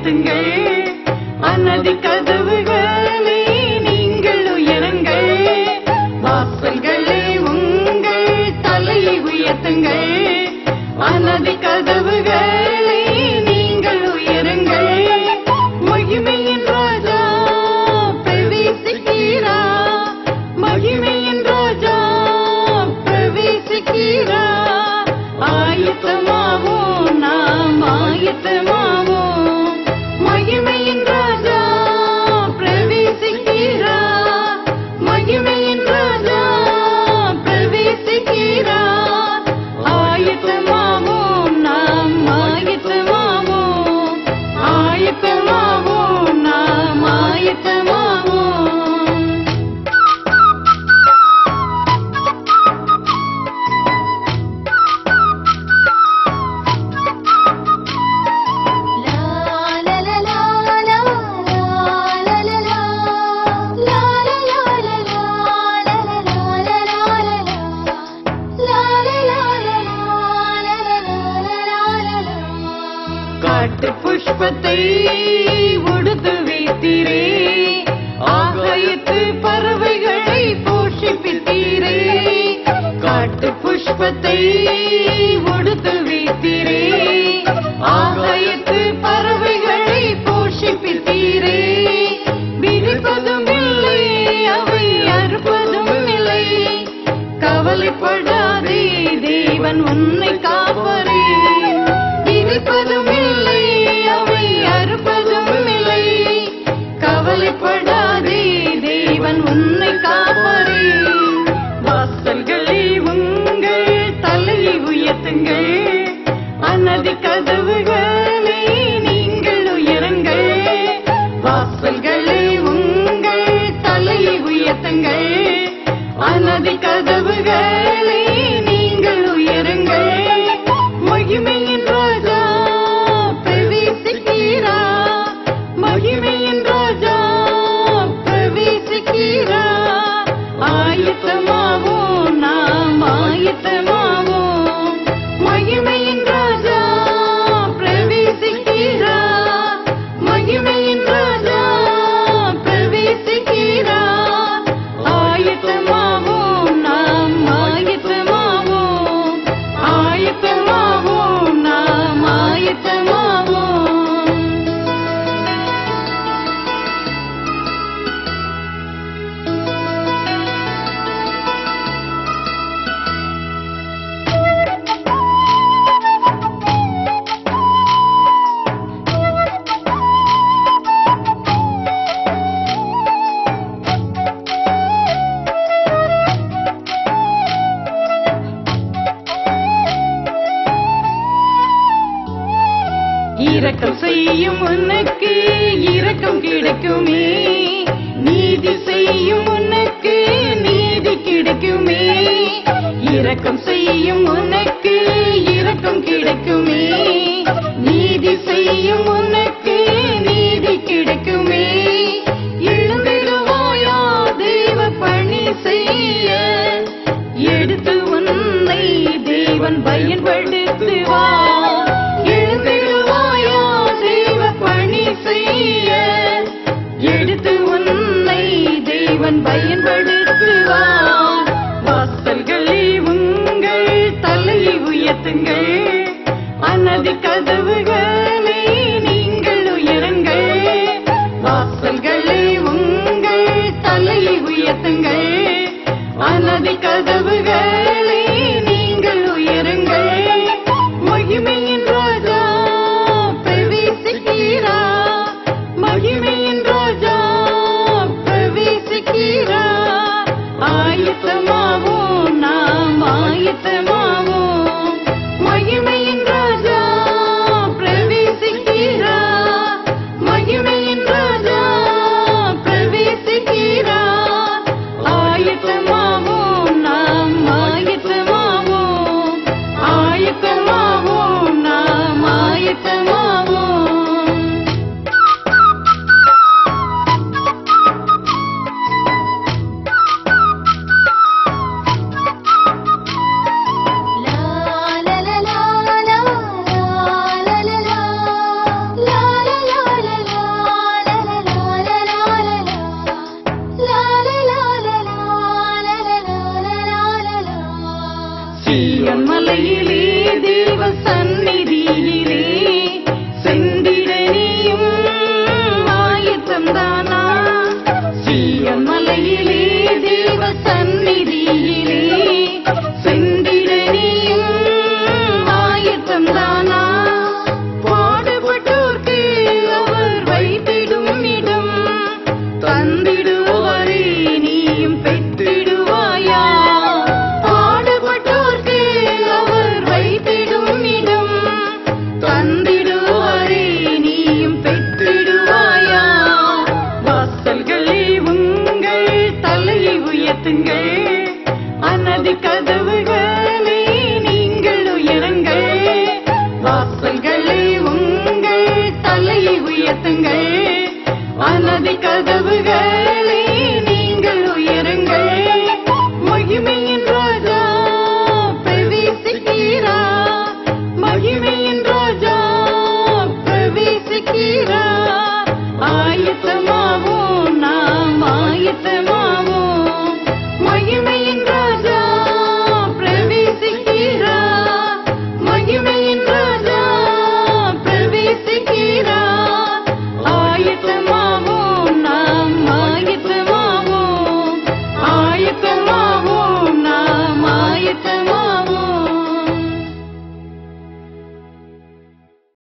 உயர்த்துங்கள் அநதி கதவுகளே நீங்கள் உயருங்கள் வாசல்களே உங்கள் தலையை உயர்த்துங்கள் அநதி கதவுகளே நீங்கள் உயருங்கள் மகிமையின் ராஜா பிரவேசிக்கிறா மகிமையின் ராஜா பிரவேசிக்கிறா ஆயத்தமாவோம் நாம் ஆயத்தமாவோம் மகிமையின் ராஜா பிரவேசிக்கிறா மகிமையின் ராஜா பிரவேசிக்கிறா ஆயத்தமாவோம் நாம் ஆயத்தமாவோம் ஆயத்தமாவோம் நாம் ஆயத்தமாவோம் காட்டு புஷ்பத்தை உடுத்து வைத்தீரே ஆகாயத்து பறவைகளை போஷிப்பித்தீரே காட்டு புஷ்பத்தை உடுத்து வைத்தீரே ஆகாயத்து பறவைகளை போஷிப்பித்தீரே விரிப்பதும் இல்லை அவை அறுப்பதும் இல்லை கவலைப்படாதே தேவன் உன்னை காப்பரே இருப்பதும் இல்லை அவை அறுப்பதும் இல்லை கவலைப்படாதே தேவன் உன்னை காப்பரே வாசல்களே உங்கள் தலையை உயர்த்துங்கள் அநதி கதவுகளே நீங்கள் உயருங்கள் வாசல்களே உங்கள் தலையை உயர்த்துங்கள் அநதி கதவுகளே நீங்கள் உயருங்கள் மகிமையின் ராஜா பிரவேசிக்கிறா மகிமையின் ராஜா பிரவேசிக்கிறா ஆயத்தமாவோம் நாம் ஆயத்தமாவோம் மகிமையின் ராஜா பிரவேசிக்கிறா மகிமையின் ராஜா பிரவேசிக்கிறா ஆயத்தமாவோம் நாம் ஆயத்தமாவோம் ஆயத்தமாவோம் நாம் ஆயத்தமாவோம் இரக்கம் செய்யும் உனக்கு இரக்கம் கிடைக்குமே நீதி செய்யும் உனக்கு நீதி கிடைக்குமே இரக்கம் செய்யும் உனக்கு இரக்கம் கிடைக்குமே நீதி செய்யும் உனக்கு நீதி கிடைக்குமே எழுந்திடுவாயா தேவ பணி செய்ய எடுத்து உன்னை தேவன் பயன்படுத்துவார் எழுந்திடுவாயா தேவ பணி செய்ய எடுத்து உன்னை தேவன் பயன்படுத்துவார் வாசல்களே உங்கள் தலையை உயர்த்துங்கள் அநதி கதவுகள்